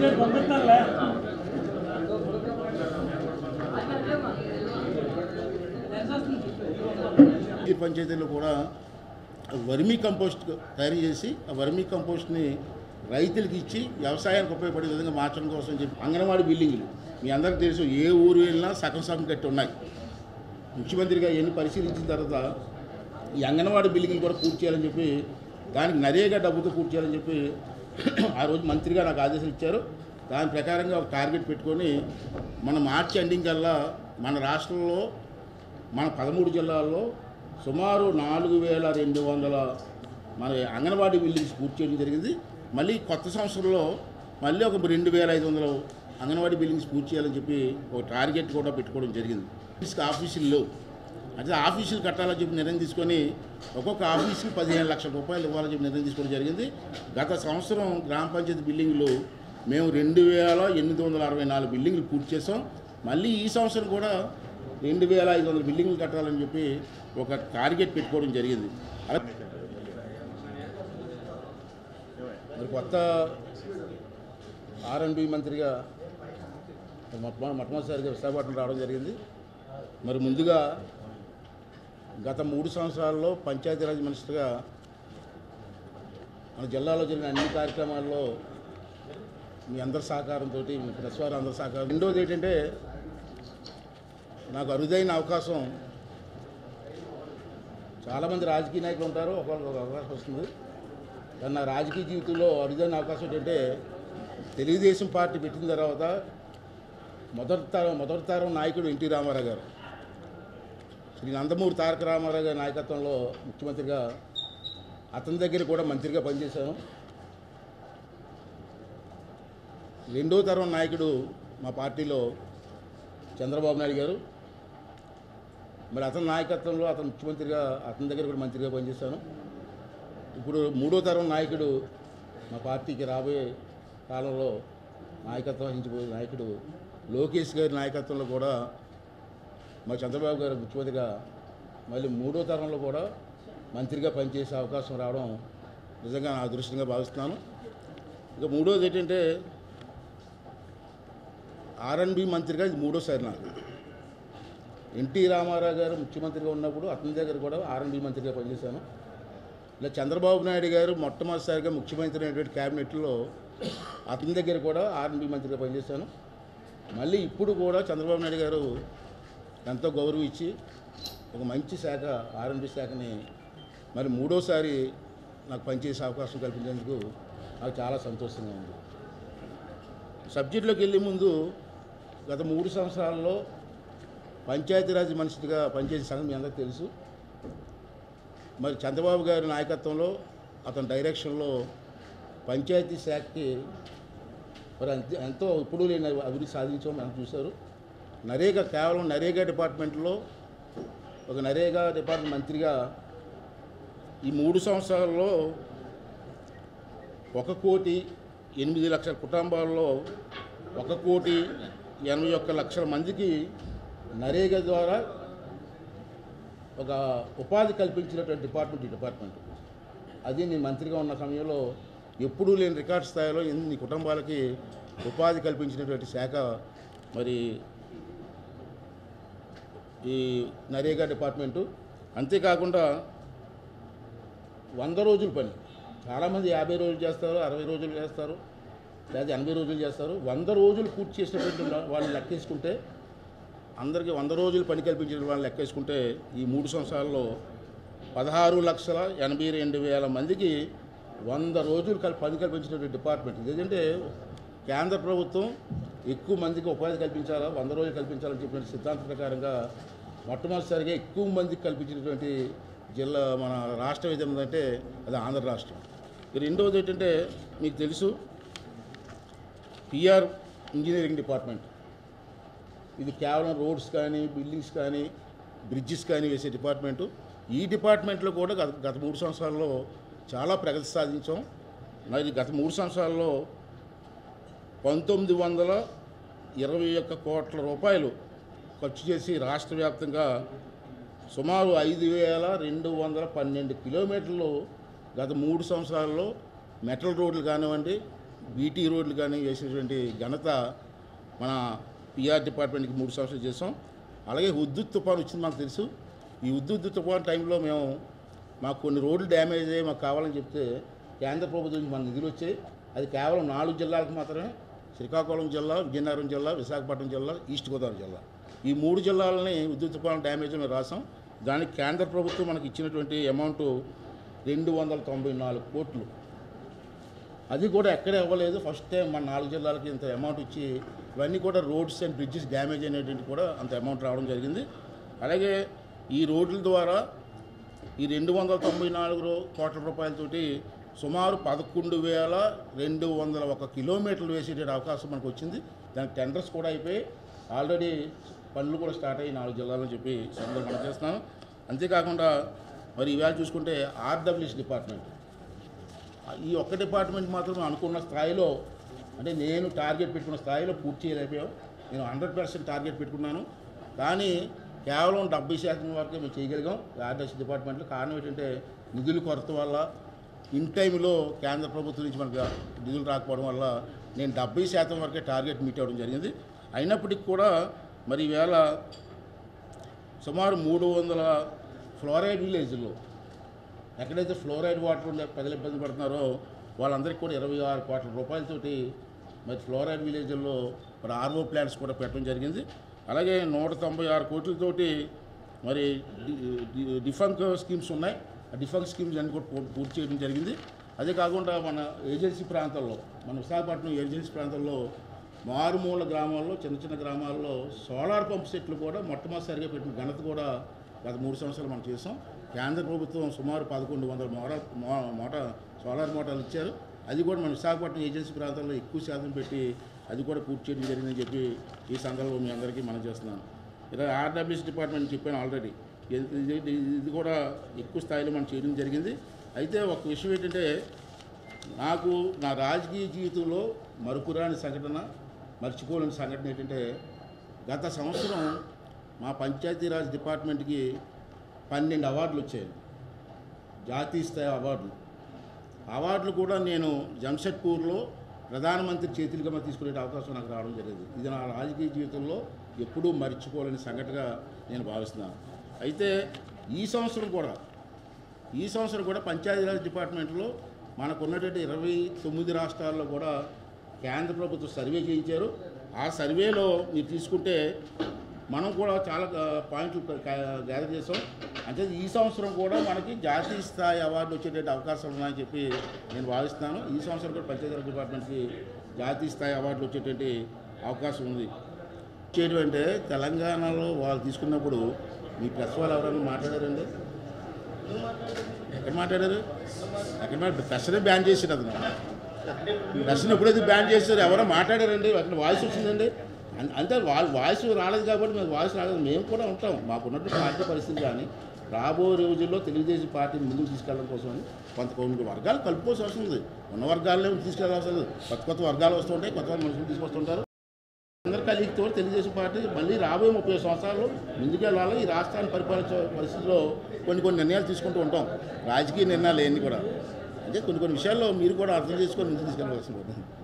ఈ పంచాయతీలో కూడా వర్మీ కంపోస్ట్ తయారు చేసి ఆ వర్మీ కంపోస్ట్ని రైతులకు ఇచ్చి వ్యవసాయానికి ఉపయోగపడే విధంగా మార్చడం కోసం చెప్పి అంగన్వాడీ బిల్డింగ్లు మీ అందరికీ తెలుసు ఏ ఊరు వెళ్ళినా సగం సగం కట్టి ఉన్నాయి ముఖ్యమంత్రిగా ఎన్ని పరిశీలించిన తర్వాత ఈ అంగన్వాడీ బిల్డింగ్లు కూడా పూర్తి చేయాలని చెప్పి దానికి నరేగా డబ్బుతో పూర్తి చేయాలని చెప్పి ఆ రోజు మంత్రిగా నాకు ఆదేశాలు ఇచ్చారు దాని ప్రకారంగా ఒక టార్గెట్ పెట్టుకొని మన మార్చి ఎండింగ్ కల్లా మన రాష్ట్రంలో మన పదమూడు జిల్లాల్లో సుమారు నాలుగు వేల రెండు వందల మన అంగన్వాడీ బిల్డింగ్స్ పూర్తి చేయడం జరిగింది మళ్ళీ కొత్త సంవత్సరంలో మళ్ళీ ఒక రెండు వేల ఐదు వందలు అంగన్వాడీ బిల్డింగ్స్ పూర్తి చేయాలని చెప్పి ఒక టార్గెట్ కూడా పెట్టుకోవడం జరిగింది ఆఫీస్కి ఆఫీసులు లేవు అంటే ఆఫీసులు కట్టాలని చెప్పి నిర్ణయం తీసుకొని ఒక్కొక్క ఆఫీస్కి పదిహేను లక్షల రూపాయలు ఇవ్వాలని చెప్పి నిర్ణయం తీసుకోవడం జరిగింది గత సంవత్సరం గ్రామ పంచాయతీ బిల్డింగ్లు మేము రెండు వేల ఎనిమిది వందల అరవై నాలుగు బిల్డింగ్లు పూర్తి చేసాం మళ్ళీ ఈ సంవత్సరం కూడా రెండు వేల ఐదు వందల బిల్డింగ్లు కట్టాలని చెప్పి ఒక టార్గెట్ పెట్టుకోవడం జరిగింది అలా మరి కొత్త ఆర్ఎండ్బి మంత్రిగా మొట్ట మొట్టమొదటిసారిగా విశాఖపట్నం రావడం జరిగింది మరి ముందుగా గత మూడు సంవత్సరాల్లో పంచాయతీరాజ్ మినిస్టర్గా మన జిల్లాలో జరిగిన అన్ని కార్యక్రమాల్లో మీ అందరి సహకారంతో మీ ప్రెస్ వారి అందరి సహకారం రెండోది ఏంటంటే నాకు అరుదైన అవకాశం చాలామంది రాజకీయ నాయకులు ఉంటారు ఒకరికి ఒక అవకాశం వస్తుంది కానీ నా రాజకీయ జీవితంలో అరుదైన అవకాశం ఏంటంటే తెలుగుదేశం పార్టీ పెట్టిన తర్వాత మొదటి తరం మొదటి తరం నాయకుడు ఎన్టీ రామారావు గారు శ్రీ నందమూరి తారక రామారావు గారి నాయకత్వంలో ముఖ్యమంత్రిగా అతని దగ్గర కూడా మంత్రిగా పనిచేశాను రెండో తరం నాయకుడు మా పార్టీలో చంద్రబాబు నాయుడు గారు మరి అతని నాయకత్వంలో అతను ముఖ్యమంత్రిగా అతని దగ్గర కూడా మంత్రిగా పనిచేశాను ఇప్పుడు మూడో తరం నాయకుడు మా పార్టీకి రాబోయే కాలంలో నాయకత్వం వహించబోయే నాయకుడు లోకేష్ గారి నాయకత్వంలో కూడా మా చంద్రబాబు గారు ముఖ్యమంత్రిగా మళ్ళీ మూడో తరంలో కూడా మంత్రిగా పనిచేసే అవకాశం రావడం నిజంగా నా అదృష్టంగా భావిస్తున్నాను ఇక మూడోది ఏంటంటే ఆర్ఎన్బి మంత్రిగా ఇది మూడోసారి నాకు ఎన్టీ రామారావు గారు ముఖ్యమంత్రిగా ఉన్నప్పుడు అతని దగ్గర కూడా ఆర్ఎన్బి మంత్రిగా పనిచేశాను ఇలా చంద్రబాబు నాయుడు గారు మొట్టమొదటిసారిగా ముఖ్యమంత్రి అయినటువంటి క్యాబినెట్లో అతని దగ్గర కూడా ఆర్ఎన్బి మంత్రిగా పనిచేశాను మళ్ళీ ఇప్పుడు కూడా చంద్రబాబు నాయుడు గారు ఎంతో గౌరవం ఇచ్చి ఒక మంచి శాఖ ఆర్ఎన్బి శాఖని మరి మూడోసారి నాకు పనిచేసే అవకాశం కల్పించేందుకు నాకు చాలా సంతోషంగా ఉంది సబ్జెక్టులోకి వెళ్ళే ముందు గత మూడు సంవత్సరాల్లో పంచాయతీరాజ్ మనిషిగా పనిచేసిన సంగతి మీ అందరికీ తెలుసు మరి చంద్రబాబు గారి నాయకత్వంలో అతని డైరెక్షన్లో పంచాయతీ శాఖకి మరి అంత ఎంతో ఇప్పుడు లేని అభివృద్ధి సాధించాం మనం చూశారు నరేగా కేవలం నరేగా డిపార్ట్మెంట్లో ఒక నరేగా డిపార్ట్మెంట్ మంత్రిగా ఈ మూడు సంవత్సరాల్లో ఒక కోటి ఎనిమిది లక్షల కుటుంబాల్లో ఒక కోటి ఎనభై ఒక్క లక్షల మందికి నరేగా ద్వారా ఒక ఉపాధి కల్పించినటువంటి డిపార్ట్మెంట్ ఈ డిపార్ట్మెంట్ అది నేను మంత్రిగా ఉన్న సమయంలో ఎప్పుడూ లేని రికార్డ్ స్థాయిలో ఎన్ని కుటుంబాలకి ఉపాధి కల్పించినటువంటి శాఖ మరి ఈ నరేగా డిపార్ట్మెంటు అంతేకాకుండా వంద రోజుల పని చాలామంది యాభై రోజులు చేస్తారు అరవై రోజులు చేస్తారు లేదా ఎనభై రోజులు చేస్తారు వంద రోజులు పూర్తి చేసినటువంటి వాళ్ళని లెక్కేసుకుంటే అందరికీ వంద రోజులు పని కల్పించిన వాళ్ళని లెక్కేసుకుంటే ఈ మూడు సంవత్సరాల్లో పదహారు లక్షల ఎనభై రెండు వేల మందికి వంద రోజులు కల్ పని కల్పించినటువంటి డిపార్ట్మెంట్ ఎందుకంటే కేంద్ర ప్రభుత్వం ఎక్కువ మందికి ఉపాధి కల్పించాలా వంద రోజులు కల్పించాలని చెప్పిన సిద్ధాంత ప్రకారంగా మొట్టమొదటిసారిగా ఎక్కువ మందికి కల్పించినటువంటి జిల్లా మన రాష్ట్రం ఏదంటే అది ఆంధ్ర రాష్ట్రం ఇక రెండవది ఏంటంటే మీకు తెలుసు పిఆర్ ఇంజనీరింగ్ డిపార్ట్మెంట్ ఇది కేవలం రోడ్స్ కానీ బిల్డింగ్స్ కానీ బ్రిడ్జెస్ కానీ వేసే డిపార్ట్మెంటు ఈ డిపార్ట్మెంట్లో కూడా గత గత మూడు సంవత్సరాల్లో చాలా ప్రగతి సాధించాం మరి గత మూడు సంవత్సరాల్లో పంతొమ్మిది వందల ఇరవై ఒక్క కోట్ల రూపాయలు ఖర్చు చేసి రాష్ట్ర వ్యాప్తంగా సుమారు ఐదు వేల రెండు వందల పన్నెండు కిలోమీటర్లు గత మూడు సంవత్సరాల్లో మెటల్ రోడ్లు కానివ్వండి బీటీ రోడ్లు కానీ వేసినటువంటి ఘనత మన పిఆర్ డిపార్ట్మెంట్కి మూడు సంవత్సరాలు చేసాం అలాగే ఉద్దుత్ తుఫాన్ వచ్చింది మాకు తెలుసు ఈ ఉద్దుత్ తుఫాన్ టైంలో మేము మాకు కొన్ని రోడ్లు డ్యామేజ్ అయ్యి మాకు కావాలని చెప్తే కేంద్ర ప్రభుత్వం నుంచి మన నిధులు వచ్చాయి అది కేవలం నాలుగు జిల్లాలకు మాత్రమే శ్రీకాకుళం జిల్లా విజయనగరం జిల్లా విశాఖపట్నం జిల్లా ఈస్ట్ గోదావరి జిల్లా ఈ మూడు జిల్లాలని విద్యుత్ తుఫాన్ డ్యామేజ్ మేము రాసాం దానికి కేంద్ర ప్రభుత్వం మనకి ఇచ్చినటువంటి అమౌంట్ రెండు వందల తొంభై నాలుగు కోట్లు అది కూడా ఎక్కడ ఇవ్వలేదు ఫస్ట్ టైం మన నాలుగు జిల్లాలకి ఇంత అమౌంట్ ఇచ్చి ఇవన్నీ కూడా రోడ్స్ అండ్ బ్రిడ్జెస్ డ్యామేజ్ అనేటువంటి కూడా అంత అమౌంట్ రావడం జరిగింది అలాగే ఈ రోడ్ల ద్వారా ఈ రెండు వందల తొంభై నాలుగు రూ- కోట్ల రూపాయలతోటి సుమారు పదకొండు వేల రెండు వందల ఒక కిలోమీటర్లు వేసేట అవకాశం మనకు వచ్చింది దానికి టెండర్స్ కూడా అయిపోయి ఆల్రెడీ పనులు కూడా స్టార్ట్ అయ్యి నాలుగు జిల్లాలని చెప్పి సందర్భం మనం చేస్తున్నాను అంతేకాకుండా మరి ఈవేళ చూసుకుంటే ఆర్డబ్ల్యూఎస్ డిపార్ట్మెంట్ ఈ ఒక్క డిపార్ట్మెంట్ మాత్రం అనుకున్న స్థాయిలో అంటే నేను టార్గెట్ పెట్టుకున్న స్థాయిలో పూర్తి చేయలేకపోయాం నేను హండ్రెడ్ పర్సెంట్ టార్గెట్ పెట్టుకున్నాను కానీ కేవలం డెబ్బై శాతం వరకే మేము చేయగలిగాం ఆర్డబ్ల్యూఎస్ డిపార్ట్మెంట్లో కారణం ఏంటంటే నిధుల కొరత వల్ల ఇన్ టైంలో కేంద్ర ప్రభుత్వం నుంచి మనకు నిధులు రాకపోవడం వల్ల నేను డెబ్బై శాతం వరకే టార్గెట్ మీట్ అవ్వడం జరిగింది అయినప్పటికీ కూడా మరి ఈవేళ సుమారు మూడు వందల ఫ్లోరైడ్ విలేజ్లో ఎక్కడైతే ఫ్లోరైడ్ వాటర్ ఉండే ప్రజలు ఇబ్బంది పడుతున్నారో వాళ్ళందరికీ కూడా ఇరవై ఆరు కోట్ల రూపాయలతోటి మరి ఫ్లోరైడ్ విలేజ్ల్లో మరి ఆర్ఓ ప్లాంట్స్ కూడా పెట్టడం జరిగింది అలాగే నూట తొంభై ఆరు కోట్లతోటి మరి డి- డి- డిఫంక్ స్కీమ్స్ ఉన్నాయి ఆ డిఫంక్ స్కీమ్స్ అన్ని కూడా పూ- పూర్తి చేయడం జరిగింది అదే కాకుండా మన ఏజెన్సీ ప్రాంతాల్లో మన విశాఖపట్నం ఏజెన్సీ ప్రాంతాల్లో మారుమూల గ్రామాల్లో చిన్న చిన్న గ్రామాల్లో సోలార్ పంప్ సెట్లు కూడా మొట్టమొదటిసారిగా పెట్టిన ఘనత కూడా గత మూడు సంవత్సరాలు మనం చేసాం కేంద్ర ప్రభుత్వం సుమారు పదకొండు వందల మోడ మో- మోట సోలార్ మోటార్లు ఇచ్చారు అది కూడా మన విశాఖపట్నం ఏజెన్సీ ప్రాంతాల్లో ఎక్కువ శాతం పెట్టి అది కూడా పూర్తి చేయడం జరిగిందని చెప్పి ఈ సందర్భంలో మీ అందరికీ మనం చేస్తున్నాను ఇలా ఆర్డబ్ల్యూఎస్ డిపార్ట్మెంట్ చెప్పాను ఆల్రెడీ ఇది ఇది- ఇది కూడా ఎక్కువ స్థాయిలో మనం చేయడం జరిగింది అయితే ఒక విషయం ఏంటంటే నాకు నా రాజకీయ జీవితంలో మరుపురాని సంఘటన మర్చిపోలేని సంఘటన ఏంటంటే గత సంవత్సరం మా పంచాయతీరాజ్ డిపార్ట్మెంట్కి పన్నెండు అవార్డులు వచ్చాయి జాతీయ స్థాయి అవార్డులు అవార్డులు కూడా నేను జంషెడ్పూర్లో ప్రధానమంత్రి చేతులుగా తీసుకునే అవకాశం నాకు రావడం జరిగింది ఇది నా రాజకీయ జీవితంలో ఎప్పుడూ మర్చిపోలేని సంఘటనగా నేను భావిస్తున్నాను అయితే ఈ సంవత్సరం కూడా ఈ సంవత్సరం కూడా పంచాయతీరాజ్ డిపార్ట్మెంట్లో మనకు ఉన్నటువంటి ఇరవై తొమ్మిది రాష్ట్రాల్లో కూడా కేంద్ర ప్రభుత్వం సర్వే చేయించారు ఆ సర్వేలో మీరు తీసుకుంటే మనం కూడా చాలా ఆ, పాయింట్లు గ్యాదర్ చేసాం అంటే ఈ సంవత్సరం కూడా మనకి జాతీయ స్థాయి అవార్డు వచ్చేటువంటి అవకాశాలు ఉన్నాయని చెప్పి నేను భావిస్తున్నాను ఈ సంవత్సరం కూడా పంచాయతీరాజ్ డిపార్ట్మెంట్కి జాతీయ స్థాయి అవార్డులు వచ్చేటువంటి అవకాశం ఉంది చేయడం అంటే తెలంగాణలో వాళ్ళు తీసుకున్నప్పుడు మీ ప్రెస్ వాళ్ళు ఎవరైనా మాట్లాడారండి ఎక్కడ మాట్లాడారు ఎక్కడ మాట్లాడారు ప్రెస్నే బ్యాన్ చేసాడు అతను ప్రెస్ని ఎప్పుడైతే బ్యాన్ చేశారు ఎవరో మాట్లాడారండి అక్కడ వాయిస్ వచ్చిందండి అం- అంటే వాళ్ళ వాయిస్ రాలేదు కాబట్టి మేము వాయిస్ రాలేదు మేము కూడా ఉంటాం మాకున్నట్టు పార్టీ పరిస్థితి కానీ రాబోయే రోజుల్లో తెలుగుదేశం పార్టీని ముందుకు తీసుకెళ్ళడం కోసం అని కొంత కొన్ని వర్గాలు కలుపుకోవాల్సి వస్తుంది ఉన్న వర్గాలనే తీసుకెళ్ళాల్సి వస్తుంది కొత్త కొత్త వర్గాలు వస్తుంటాయి కొత్త కొత్త మనుషులు తీసుకొస్తుంటారు అందరు కలిగితో తెలుగుదేశం పార్టీ మళ్ళీ రాబోయే ముప్పై సంవత్సరాలు ముందుకెళ్ళాలి ఈ రాష్ట్రాన్ని పరిపాలించే పరిస్థితిలో కొన్ని కొన్ని నిర్ణయాలు తీసుకుంటూ ఉంటాం రాజకీయ నిర్ణయాలు ఏంటి కూడా అంటే కొన్ని కొన్ని విషయాల్లో మీరు కూడా అర్థం చేసుకొని ముందుకు తీసుకెళ్ళవలసి ఉంటుంది